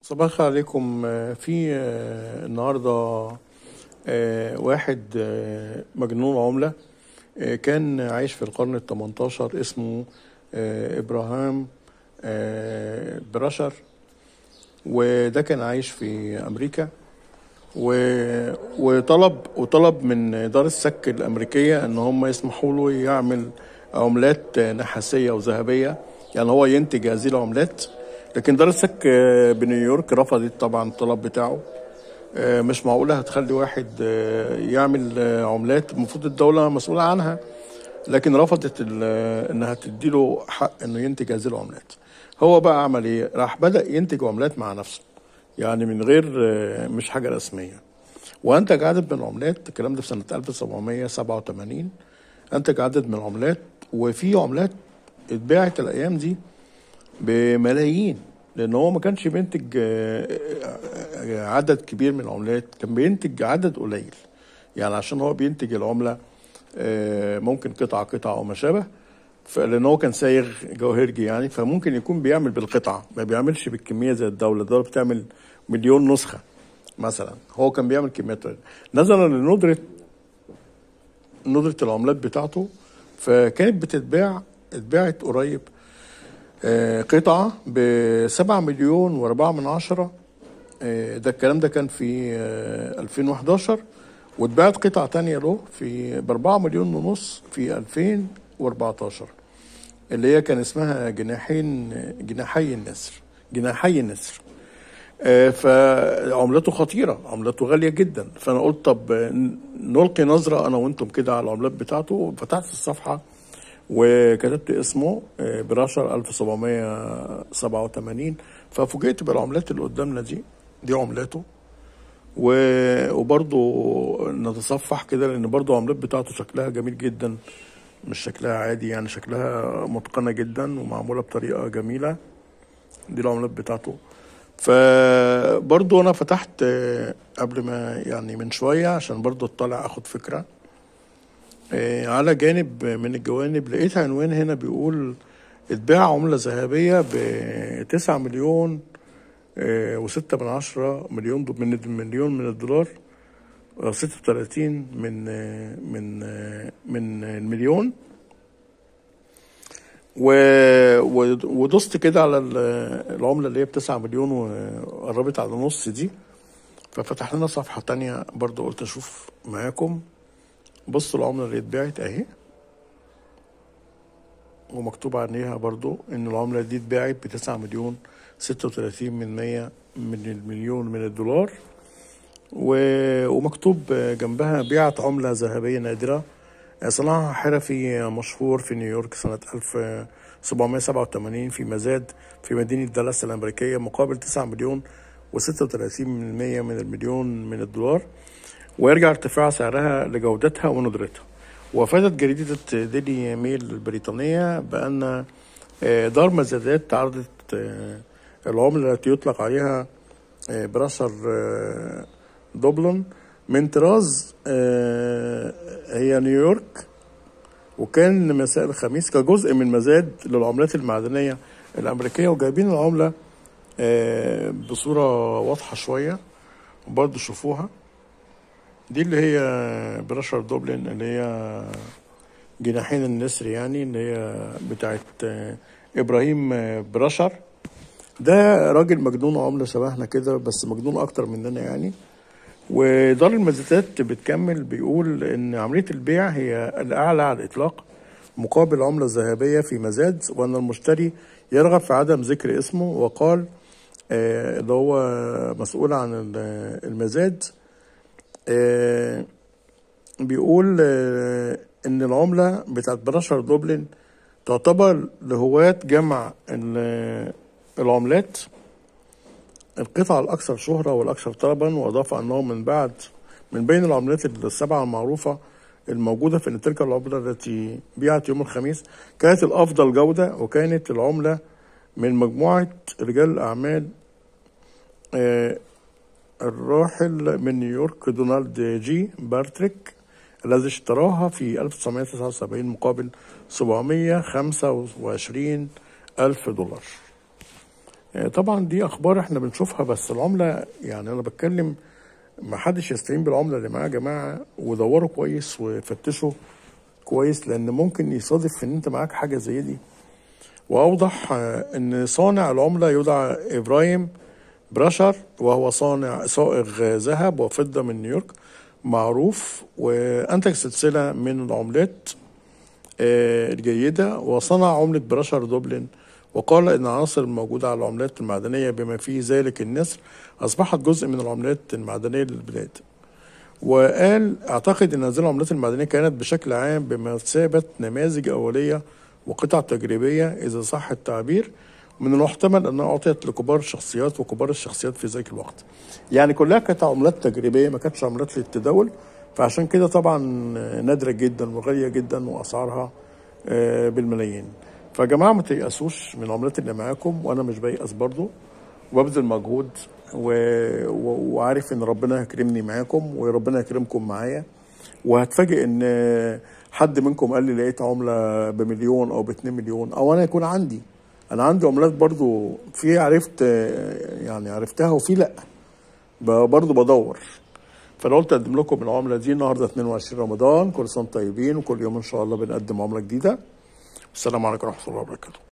صباح الخير عليكم آه، في آه، النهارده آه، واحد آه، مجنون عملة آه، كان عايش في القرن ال 18 اسمه آه، إبراهام آه، برشر وده كان عايش في أمريكا و- وطلب وطلب من دار السك الأمريكية إن هم يسمحوا له يعمل عملات نحاسية وذهبية يعني هو ينتج هذه العملات لكن دار السك آه، بنيويورك رفضت طبعا الطلب بتاعه آه، مش معقولة هتخلي واحد آه، يعمل آه، عملات المفروض الدولة مسؤولة عنها لكن رفضت ال- انها تديله حق انه ينتج هذه العملات هو بقى عمل ايه راح بدأ ينتج عملات مع نفسه يعني من غير آه، مش حاجة رسمية وانتج عدد من العملات الكلام ده في سنة 1787 انتج عدد من العملات وفي عملات اتباعت الايام دي بملايين لان هو ما كانش بينتج آه، آه، عدد كبير من العملات كان بينتج عدد قليل يعني عشان هو بينتج العملة آه، ممكن قطعة قطعة او ما شابه ف- لان هو كان سايغ جوهرجي يعني فممكن يكون بيعمل بالقطعة ما بيعملش بالكمية زي الدولة الدولة بتعمل مليون نسخة مثلا هو كان بيعمل كميات قليلة. نظرا لندرة ندرة العملات بتاعته فكانت بتتباع اتباعت قريب آه، قطعة بسبعة مليون وأربعة من عشرة آه، ده الكلام ده كان في آه، 2011 واتباعت قطعة تانية له في بأربعة مليون ونص في 2014 اللي هي كان اسمها جناحين جناحي النسر جناحي النسر آه، فعملته خطيرة عملته غالية جدا فأنا قلت طب آه، نلقي نظرة أنا وأنتم كده على العملات بتاعته فتحت الصفحة وكتبت اسمه آه، براشر 1787 ففوجئت بالعملات اللي قدامنا دي دي عملاته و- وبرضه نتصفح كده لان برضه العملات بتاعته شكلها جميل جدا مش شكلها عادي يعني شكلها متقنه جدا ومعموله بطريقه جميله دي العملات بتاعته فبرضه انا فتحت آه، قبل ما يعني من شويه عشان برضه اطلع اخد فكره آه، على جانب من الجوانب لقيت عنوان هنا بيقول اتباع عملة ذهبية بتسعة مليون آه، وستة من عشرة مليون دو- من مليون من الدولار ستة وتلاتين من آه، من آه، من المليون و- و- ودوست كده على ال- العملة اللي هي بتسعة مليون وقربت على نص دي ففتح لنا صفحة تانية برضو قلت أشوف معاكم بصوا العملة اللي اتباعت أهي ومكتوب عليها برضو ان العملة دي اتباعت بتسعة مليون ستة وتلاتين من مية من المليون من الدولار و- ومكتوب جنبها بيعت عملة ذهبية نادرة صنعها حرفي مشهور في نيويورك سنة 1787 في مزاد في مدينة دالاس الأمريكية مقابل 9 مليون و36 من المية من المليون من الدولار ويرجع ارتفاع سعرها لجودتها وندرتها وافادت جريدة ديلي ميل البريطانية بأن آه، دار مزادات عرضت آه، العملة التي يطلق عليها آه، براشر آه، دوبلن من طراز آه، هي نيويورك وكان مساء الخميس كجزء من مزاد للعملات المعدنية الأمريكية وجايبين العملة آه، بصورة واضحة شوية برضه شوفوها دي اللي هي براشر دوبلن اللي هي جناحين النسر يعني اللي هي بتاعت آه، إبراهيم آه، براشر ده راجل مجنون عملة شبهنا كده بس مجنون أكتر مننا يعني ودار المزادات بتكمل بيقول ان عمليه البيع هي الاعلى على الاطلاق مقابل عمله ذهبيه في مزاد وان المشتري يرغب في عدم ذكر اسمه وقال آه، اللي هو مسؤول عن ال- المزاد آه، بيقول آه، ان العمله بتاعت براشر دوبلن تعتبر لهواة جمع ال- العملات القطعة الأكثر شهرة والأكثر طلبا وأضاف أنه من بعد من بين العملات السبعة المعروفة الموجودة في أن تلك العملة التي بيعت يوم الخميس كانت الأفضل جودة وكانت العملة من مجموعة رجال الأعمال آه، الراحل من نيويورك دونالد جي بارتريك الذي اشتراها في 1979 مقابل 725 ألف دولار آه، طبعا دي اخبار احنا بنشوفها بس العمله يعني انا بتكلم ما حدش يستعين بالعمله اللي معاه يا جماعه ودوروا كويس وفتشوا كويس لان ممكن يصادف ان انت معاك حاجه زي دي واوضح آه، ان صانع العمله يدعى ابراهيم براشر وهو صانع صائغ ذهب وفضه من نيويورك معروف وانتج سلسله من العملات آه، الجيده وصنع عمله براشر دوبلن وقال ان العناصر الموجوده على العملات المعدنيه بما فيه ذلك النسر اصبحت جزء من العملات المعدنيه للبلاد وقال اعتقد ان هذه العملات المعدنيه كانت بشكل عام بمثابه نماذج اوليه وقطع تجريبيه اذا صح التعبير من المحتمل انها اعطيت لكبار الشخصيات وكبار الشخصيات في ذلك الوقت. يعني كلها كانت عملات تجريبيه ما كانتش عملات للتداول فعشان كده طبعا نادره جدا وغاليه جدا واسعارها آه، بالملايين. فيا جماعه ما تيأسوش من العملات اللي معاكم وانا مش بيأس برضو وببذل مجهود و... و... وعارف ان ربنا هيكرمني معاكم وربنا يكرمكم معايا وهتفاجئ ان حد منكم قال لي لقيت عمله بمليون او باتنين مليون او انا يكون عندي انا عندي عملات برضو في عرفت يعني عرفتها وفي لا ب- برضو بدور فانا قلت اقدم لكم العمله دي النهارده 22 رمضان كل سنه وانتم طيبين وكل يوم ان شاء الله بنقدم عمله جديده السلام عليكم ورحمه الله وبركاته